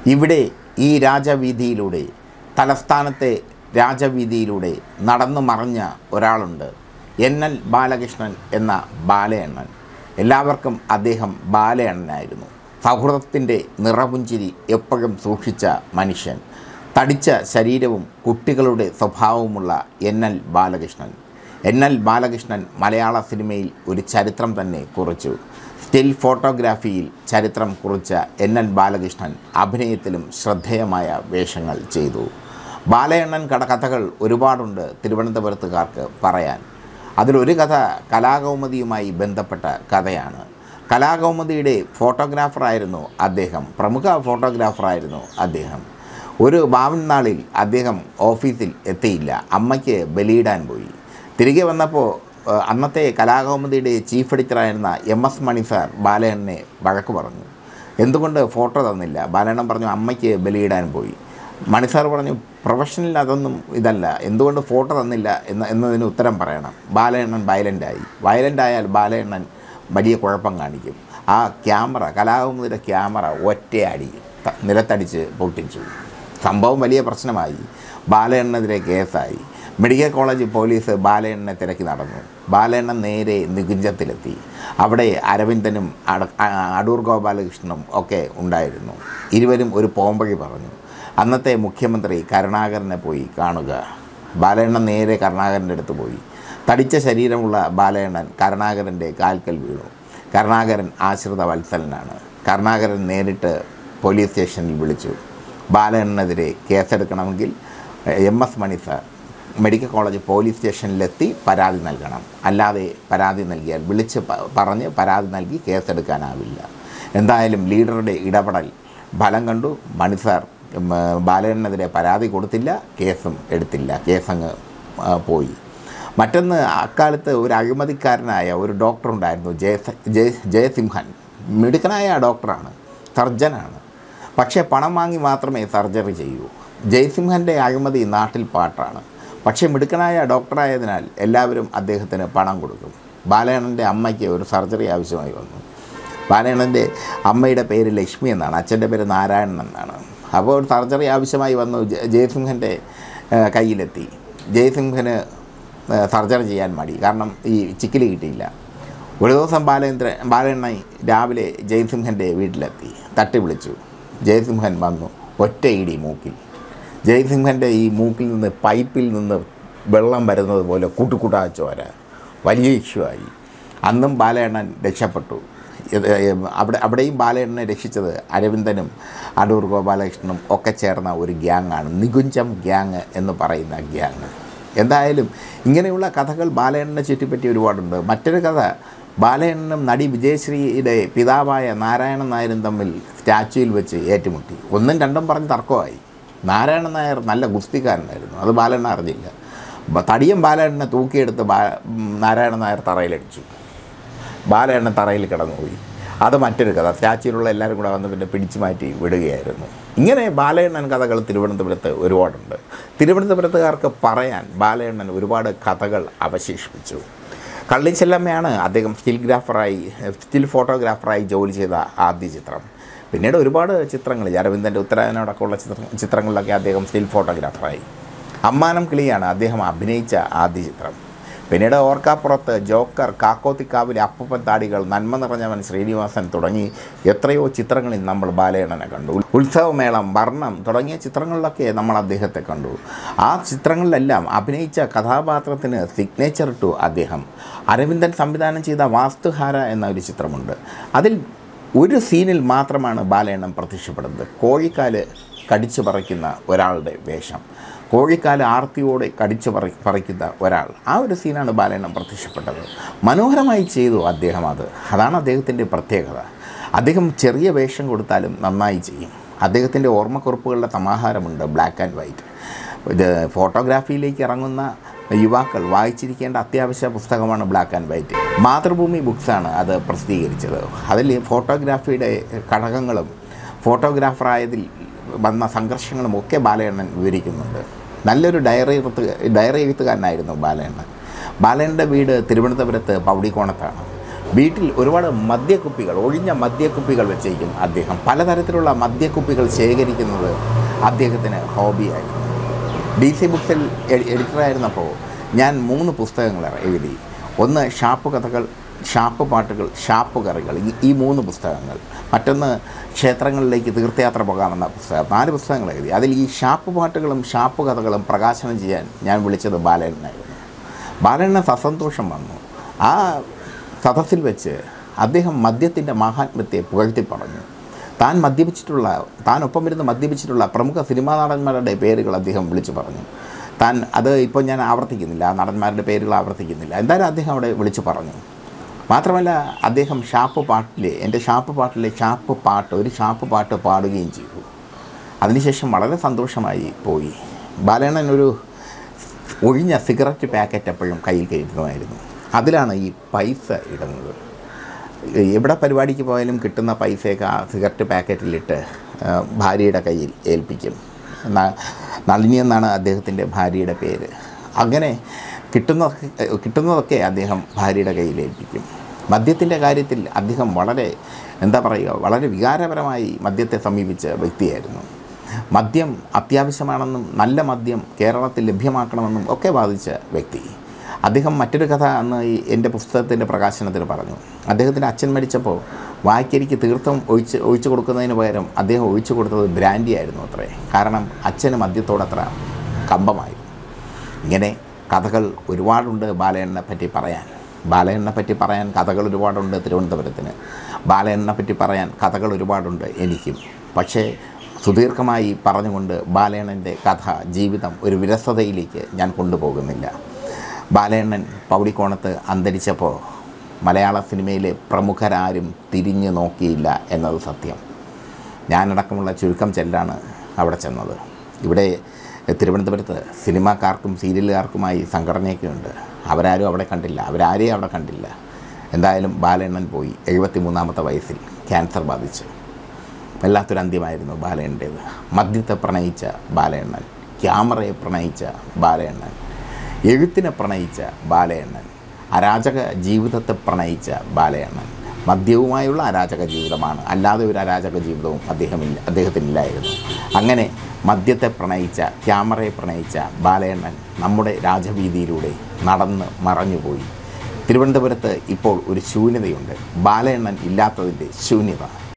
ഇവിടെ ഈ രാജവീതിയിലൂടെ തലസ്ഥാനത്തെ രാജവീതിയിലൂടെ നടന്നു മറഞ്ഞ ഒരാളുണ്ട് എൻ എൽ ബാലകൃഷ്ണൻ എന്ന ബാലയണ്ണൻ എല്ലാവർക്കും അദ്ദേഹം ബാലയണ്ണനായിരുന്നു സൗഹൃദത്തിൻ്റെ നിറപുഞ്ചിരി എപ്പോഴും സൂക്ഷിച്ച മനുഷ്യൻ തടിച്ച ശരീരവും കുട്ടികളുടെ സ്വഭാവവുമുള്ള N L Balakrishnan N L Balakrishnan മലയാള സിനിമയിൽ ഒരു ചരിത്രം തന്നെ കുറിച്ചു സ്റ്റിൽ ഫോട്ടോഗ്രാഫിയിൽ ചരിത്രം കുറിച്ച എൻ എൻ ബാലകൃഷ്ണൻ അഭിനയത്തിലും ശ്രദ്ധേയമായ വേഷങ്ങൾ ചെയ്തു ബാലയണ്ണൻ കട കഥകൾ ഒരുപാടുണ്ട് തിരുവനന്തപുരത്തുകാർക്ക് പറയാൻ അതിലൊരു കഥ കലാകൗമുദിയുമായി ബന്ധപ്പെട്ട കഥയാണ് കലാകൗമുദിയുടെ ഫോട്ടോഗ്രാഫറായിരുന്നു അദ്ദേഹം പ്രമുഖ ഫോട്ടോഗ്രാഫറായിരുന്നു അദ്ദേഹം ഒരു ഭാവൻ നാളിൽ അദ്ദേഹം ഓഫീസിൽ എത്തിയില്ല അമ്മയ്ക്ക് ബലിയിടാൻ പോയി തിരികെ വന്നപ്പോൾ ഏഹ്, അന്നത്തെ കലാകൗമുദിയുടെ ചീഫ് എഡിറ്ററായിരുന്ന എം എസ് മണി സാർ ബാലയണ്ണനെ വഴക്ക് പറഞ്ഞു എന്തുകൊണ്ട് ഫോട്ടോ തന്നില്ല ബാലയണ്ണൻ പറഞ്ഞു അമ്മയ്ക്ക് ബലിയിടാൻ പോയി മണി സാർ പറഞ്ഞു പ്രൊഫഷണൽ അതൊന്നും ഇതല്ല എന്തുകൊണ്ട് ഫോട്ടോ തന്നില്ല എന്ന എന്നതിന് ഉത്തരം പറയണം ബാലയണ്ണൻ വയലൻ്റായി വയലൻ്റ് ആയാൽ ബാലയണ്ണൻ വലിയ കുഴപ്പം കാണിക്കും ആ ക്യാമറ കലാകൗമുദിയുടെ ക്യാമറ ഒറ്റയടി ത- നിലത്തടിച്ച് പൊട്ടിച്ചു സംഭവം വലിയ പ്രശ്നമായി ബാലയണ്ണനെതിരെ കേസായി മെഡിക്കൽ കോളേജ് പോലീസ് ബാലയണ്ണനെ തിരക്കി നടന്നു ബാലയണ്ണൻ നേരെ നികുഞ്ചത്തിലെത്തി അവിടെ അരവിന്ദനും അട ആ- അടൂർ ഗോപാലകൃഷ്ണനും ഒക്കെ ഉണ്ടായിരുന്നു ഇരുവരും ഒരു പോംവഴി പറഞ്ഞു അന്നത്തെ മുഖ്യമന്ത്രി കരുണാകരനെ പോയി കാണുക ബാലയണ്ണൻ നേരെ കരുണാകരൻ്റെ അടുത്ത് പോയി തടിച്ച ശരീരമുള്ള ബാലയണ്ണൻ കരുണാകരൻ്റെ കാൽക്കൽ വീണു കരുണാകരൻ ആശ്രിത വത്സലനാണ് കരുണാകരൻ നേരിട്ട് പോലീസ് സ്റ്റേഷനിൽ വിളിച്ചു ബാലയണ്ണനെതിരെ കേസെടുക്കണമെങ്കിൽ M S Mani sir medical college police സ്റ്റേഷനിലെത്തി പരാതി നൽകണം അല്ലാതെ പരാതി നൽകിയാൽ വിളിച്ച് പ- പറഞ്ഞ് പരാതി നൽകി കേസെടുക്കാനാവില്ല എന്തായാലും ലീഡറുടെ ഇടപെടൽ ഫലം കണ്ടു മണി സാർ ഉം, ബാലയണ്ണനെതിരെ പരാതി കൊടുത്തില്ല കേസും എടുത്തില്ല കേസങ്ങ് ആ, പോയി മറ്റൊന്ന് അക്കാലത്ത് ഒരു അഴിമതിക്കാരനായ ഒരു ഡോക്ടർ ഉണ്ടായിരുന്നു ജയ ജയ ജയസിംഹൻ മിടുക്കനായ ഡോക്ടറാണ് സർജനാണ് പക്ഷേ പണം വാങ്ങി മാത്രമേ സർജറി ചെയ്യൂ ജയസിംഹൻ്റെ അഴിമതി നാട്ടിൽ പാട്ടാണ് പക്ഷേ മിടുക്കനായ ഡോക്ടറായതിനാൽ എല്ലാവരും അദ്ദേഹത്തിന് പണം കൊടുക്കും ബാലയണ്ണൻ്റെ അമ്മയ്ക്ക് ഒരു സർജറി ആവശ്യമായി വന്നു ബാലയണ്ണൻ്റെ അമ്മയുടെ പേര് ലക്ഷ്മി എന്നാണ് അച്ഛൻ്റെ പേര് നാരായണൻ എന്നാണ് അപ്പോൾ ഒരു സർജറി ആവശ്യമായി വന്നു ജ- ജയസിംഹൻ്റെ ഏഹ്, കയ്യിലെത്തി ജയസിംഹന് ഏഹ്, സർജറി ചെയ്യാൻ മടി കാരണം ഈ ചിക്കിലി കിട്ടിയില്ല ഒരു ദിവസം ബാലേന്ദ്ര ബാലണ്ണൻ രാവിലെ ജയസിംഹൻ്റെ വീട്ടിലെത്തി തട്ടി വിളിച്ചു ജയസിംഹൻ വന്നു ഒറ്റ ഇടി മൂക്കിൽ ജയസിംഹൻ്റെ ഈ മൂക്കിൽ നിന്ന് പൈപ്പിൽ നിന്ന് വെള്ളം വരുന്നത് പോലെ കൂട്ടുകൂട്ടാ ചോര വലിയ ഇഷ്യൂ ആയി അന്നും ബാലയണ്ണൻ രക്ഷപ്പെട്ടു ഇത് അവിടെ അവിടെയും ബാലയണ്ണനെ രക്ഷിച്ചത് അരവിന്ദനും അടൂർ ഗോപാലകൃഷ്ണനും ഒക്കെ ചേർന്ന ഒരു ഗ്യാങ്ങാണ് നികുഞ്ചം ഗ്യാങ് എന്ന് പറയുന്ന ഗ്യാങ് എന്തായാലും ഇങ്ങനെയുള്ള കഥകൾ ബാലയണ്ണനെ ചുറ്റിപ്പറ്റി ഒരുപാടുണ്ട് മറ്റൊരു കഥ ബാലയണ്ണനും നടി വിജയശ്രീയുടെ പിതാവായ നാരായണൻ നായരും തമ്മിൽ സ്റ്റാച്യുവിൽ വെച്ച് ഏറ്റുമുട്ടി ഒന്നും രണ്ടും പറഞ്ഞ് തർക്കമായി നാരായണൻ നായർ നല്ല ഗുസ്തിക്കാരനായിരുന്നു അത് ബാലണ്ണ അറിഞ്ഞില്ല ബ- തടിയൻ ബാലണ്ണനെ തൂക്കിയെടുത്ത് ബാ ഉം, നാരായണൻ നായർ തറയിലടിച്ചു ബാലയണ്ണൻ തറയിൽ കിടന്നുപോയി അത് മറ്റൊരു കഥ സ്റ്റാച്യൂലുള്ള എല്ലാവരും കൂടെ വന്ന് പിന്നെ പിടിച്ചു മാറ്റി വിടുകയായിരുന്നു ഇങ്ങനെ ബാലയണ്ണൻ കഥകൾ തിരുവനന്തപുരത്ത് ഒരുപാടുണ്ട് തിരുവനന്തപുരത്തുകാർക്ക് പറയാൻ ബാലയണ്ണൻ ഒരുപാട് കഥകൾ അവശേഷിപ്പിച്ചു കള്ളിച്ചെല്ലമ്മയാണ് അദ്ദേഹം സ്റ്റിൽ ഗ്രാഫറായി സ്റ്റിൽ ഫോട്ടോഗ്രാഫറായി ജോലി ചെയ്ത ആദ്യ ചിത്രം പിന്നീട് ഒരുപാട് ചിത്രങ്ങൾ അരവിന്ദൻ്റെ ഉത്തരായനോടൊക്കെയുള്ള ചിത്ര ചിത്രങ്ങളിലൊക്കെ അദ്ദേഹം സ്റ്റിൽ ഫോട്ടോഗ്രാഫറായി അമ്മാനം കിളിയാണ് അദ്ദേഹം അഭിനയിച്ച ആദ്യ ചിത്രം പിന്നീട് ഓർക്കാപ്പുറത്ത് ജോക്കർ കാക്കോത്തിക്കാവിലെ അപ്പൂപ്പൻ താടികൾ നന്മ നിറഞ്ഞവൻ ശ്രീനിവാസൻ തുടങ്ങി എത്രയോ ചിത്രങ്ങളിൽ നമ്മൾ ബാലയണ്ണനെ കണ്ടു ഉത്സവമേളം വർണ്ണം തുടങ്ങിയ ചിത്രങ്ങളിലൊക്കെ നമ്മൾ അദ്ദേഹത്തെ കണ്ടു ആ ചിത്രങ്ങളിലെല്ലാം അഭിനയിച്ച കഥാപാത്രത്തിന് സിഗ്നേച്ചർ ഇട്ടു അദ്ദേഹം അരവിന്ദൻ സംവിധാനം ചെയ്ത വാസ്തുഹാര എന്ന ഒരു ചിത്രമുണ്ട് അതിൽ ഒരു സീനിൽ മാത്രമാണ് ബാലയണ്ണൻ പ്രത്യക്ഷപ്പെടുന്നത് കോഴിക്കാല് കടിച്ചു പറിക്കുന്ന ഒരാളുടെ വേഷം കോഴിക്കാല് ആർത്തിയോടെ കടിച്ചു പറി പറിക്കുന്ന ഒരാൾ ആ ഒരു സീനാണ് ബാലയണ്ണൻ പ്രത്യക്ഷപ്പെട്ടത് മനോഹരമായി ചെയ്തു അദ്ദേഹം അത് അതാണ് അദ്ദേഹത്തിൻ്റെ പ്രത്യേകത അദ്ദേഹം ചെറിയ വേഷം കൊടുത്താലും നന്നായി ചെയ്യും അദ്ദേഹത്തിൻ്റെ ഓർമ്മക്കുറിപ്പുകളുടെ സമാഹാരമുണ്ട് ബ്ലാക്ക് ആൻഡ് വൈറ്റ് ഇത് ഫോട്ടോഗ്രാഫിയിലേക്ക് ഇറങ്ങുന്ന യുവാക്കൾ വായിച്ചിരിക്കേണ്ട അത്യാവശ്യ പുസ്തകമാണ് ബ്ലാക്ക് ആൻഡ് വൈറ്റ് മാതൃഭൂമി ബുക്സാണ് അത് പ്രസിദ്ധീകരിച്ചത് അതിൽ ഫോട്ടോഗ്രാഫിയുടെ ഘടകങ്ങളും ഫോട്ടോഗ്രാഫറായതിൽ വന്ന സംഘർഷങ്ങളും ഒക്കെ ബാലയണ്ണൻ വിവരിക്കുന്നുണ്ട് നല്ലൊരു ഡയറി എഴുത്ത് ഡയറി എഴുത്തുകാരനായിരുന്നു ബാലയണ്ണൻ ബാലയണ്ണൻ്റെ വീട് തിരുവനന്തപുരത്ത് പൗടിക്കോണത്താണ് വീട്ടിൽ ഒരുപാട് മദ്യക്കുപ്പികൾ ഒഴിഞ്ഞ മദ്യക്കുപ്പികൾ വെച്ചേക്കും അദ്ദേഹം പലതരത്തിലുള്ള മദ്യക്കുപ്പികൾ ശേഖരിക്കുന്നത് അദ്ദേഹത്തിന് ഹോബിയായിരുന്നു ഡി സി ബുക്സിൽ എഡിറ്ററായിരുന്നപ്പോൾ ഞാൻ മൂന്ന് പുസ്തകങ്ങൾ എഴുതി ഒന്ന് ഷാപ്പ് കഥകൾ ഷാപ്പ് പാട്ടുകൾ ഷാപ്പ് കറികൾ ഈ ഈ മൂന്ന് പുസ്തകങ്ങൾ മറ്റൊന്ന് ക്ഷേത്രങ്ങളിലേക്ക് തീർത്ഥയാത്ര പോകാമെന്ന പുസ്തകം നാല് പുസ്തകങ്ങൾ എഴുതി അതിൽ ഈ ഷാപ്പ് പാട്ടുകളും ഷാപ്പ് കഥകളും പ്രകാശനം ചെയ്യാൻ ഞാൻ വിളിച്ചത് ബാലനായിരുന്നു ബാലന് സസന്തോഷം വന്നു ആ സദസ്സിൽ വെച്ച് അദ്ദേഹം മദ്യത്തിൻ്റെ മാഹാത്മ്യത്തെ പുകഴ്ത്തി പറഞ്ഞു താൻ മദ്യപിച്ചിട്ടുള്ള താൻ ഒപ്പം ഇരുന്ന് മദ്യപിച്ചിട്ടുള്ള പ്രമുഖ സിനിമാ നടന്മാരുടെ പേരുകൾ അദ്ദേഹം വിളിച്ചു പറഞ്ഞു താൻ അത് ഇപ്പോൾ ഞാൻ ആവർത്തിക്കുന്നില്ല ആ നടന്മാരുടെ പേരുകൾ ആവർത്തിക്കുന്നില്ല എന്തായാലും അദ്ദേഹം അവിടെ വിളിച്ചു പറഞ്ഞു മാത്രമല്ല അദ്ദേഹം ഷാപ്പ് പാട്ടിലെ എൻ്റെ ഷാപ്പ് പാട്ടിലെ ഷാപ്പ് പാട്ട് ഒരു ഷാപ്പ് പാട്ട് പാടുകയും ചെയ്തു അതിനുശേഷം വളരെ സന്തോഷമായി പോയി ബാലണ്ണൻ ഒരു ഒഴിഞ്ഞ സിഗരറ്റ് പാക്കറ്റ് എപ്പോഴും കയ്യിൽ കയറ്റുന്നതായിരുന്നു അതിലാണ് ഈ പൈസ ഇടുന്നത് എവിടെ പരിപാടിക്ക് പോയാലും കിട്ടുന്ന പൈസയൊക്കെ ആ സിഗരറ്റ് പാക്കറ്റിലിട്ട് ആ, ഭാര്യയുടെ കയ്യിൽ ഏൽപ്പിക്കും ന- നളിനി എന്നാണ് അദ്ദേഹത്തിൻ്റെ ഭാര്യയുടെ പേര് അങ്ങനെ കിട്ടുന്നതൊക്കെ കിട്ടുന്നതൊക്കെ അദ്ദേഹം ഭാര്യയുടെ കയ്യിൽ ഏൽപ്പിക്കും മദ്യത്തിൻ്റെ കാര്യത്തിൽ അദ്ദേഹം വളരെ എന്താ പറയുക വളരെ വികാരപരമായി മദ്യത്തെ സമീപിച്ച വ്യക്തിയായിരുന്നു മദ്യം അത്യാവശ്യമാണെന്നും നല്ല മദ്യം കേരളത്തിൽ ലഭ്യമാക്കണമെന്നും ഒക്കെ വാദിച്ച വ്യക്തി അദ്ദേഹം മറ്റൊരു കഥ അന്ന് ഈ എൻ്റെ പുസ്തകത്തിൻ്റെ പ്രകാശനത്തിന് പറഞ്ഞു അദ്ദേഹത്തിൻ്റെ അച്ഛൻ മരിച്ചപ്പോൾ വായ്ക്കരിക്ക് തീർത്ഥം ഒഴിച്ച് ഒഴിച്ചു കൊടുക്കുന്നതിന് പകരം അദ്ദേഹം ഒഴിച്ചു കൊടുത്തത് ബ്രാൻഡി ആയിരുന്നു അത്രേ കാരണം അച്ഛന് മദ്യത്തോടത്ര കമ്പമായിരുന്നു ഇങ്ങനെ കഥകൾ ഒരുപാടുണ്ട് ബാലയണ്ണനെ പറ്റി പറയാൻ ബാലയണ്ണനെ പറ്റി പറയാൻ കഥകൾ ഒരുപാടുണ്ട് തിരുവനന്തപുരത്തിന് ബാലയണ്ണനെ പറ്റി പറയാൻ കഥകൾ ഒരുപാടുണ്ട് എനിക്കും പക്ഷേ സുദീർഘമായി പറഞ്ഞുകൊണ്ട് ബാലയണ്ണൻ്റെ കഥ ജീവിതം ഒരു വിരസതയിലേക്ക് ഞാൻ കൊണ്ടുപോകുന്നില്ല ബാലയണ്ണൻ പൗടിക്കോണത്ത് അന്തരിച്ചപ്പോൾ മലയാള സിനിമയിലെ പ്രമുഖരാരും തിരിഞ്ഞു നോക്കിയില്ല എന്നത് സത്യം ഞാനടക്കമുള്ള ചുരുക്കം ചെല്ലാണ് അവിടെ ചെന്നത് ഇവിടെ തിരുവനന്തപുരത്ത് സിനിമാക്കാർക്കും സീരിയലുകാർക്കുമായി സംഘടനയൊക്കെ ഉണ്ട് അവരാരും അവിടെ കണ്ടില്ല അവരാരെയും അവിടെ കണ്ടില്ല എന്തായാലും ബാലണ്ണൻ പോയി എഴുപത്തി മൂന്നാമത്തെ വയസ്സിൽ ക്യാൻസർ ബാധിച്ചു വല്ലാത്തൊരു അന്ത്യമായിരുന്നു ബാലയണ്ണൻ്റേത് മദ്യത്തെ പ്രണയിച്ച ബാലയണ്ണൻ ക്യാമറയെ പ്രണയിച്ച ബാലയണ്ണൻ എഴുത്തിനെ പ്രണയിച്ച ബാലയണ്ണൻ അരാജക ജീവിതത്തെ പ്രണയിച്ച ബാലയണ്ണൻ മദ്യവുമായുള്ള അരാജക ജീവിതമാണ് അല്ലാതെ ഒരു അരാജക ജീവിതവും അദ്ദേഹമില്ല അദ്ദേഹത്തിനില്ലായിരുന്നു അങ്ങനെ മദ്യത്തെ പ്രണയിച്ച ക്യാമറയെ പ്രണയിച്ച ബാലയണ്ണൻ നമ്മുടെ രാജവീതിയിലൂടെ നടന്ന് മറഞ്ഞുപോയി തിരുവനന്തപുരത്ത് ഇപ്പോൾ ഒരു ശൂന്യതയുണ്ട് ബാലയണ്ണൻ ഇല്ലാത്തതിൻ്റെ ശൂന്യത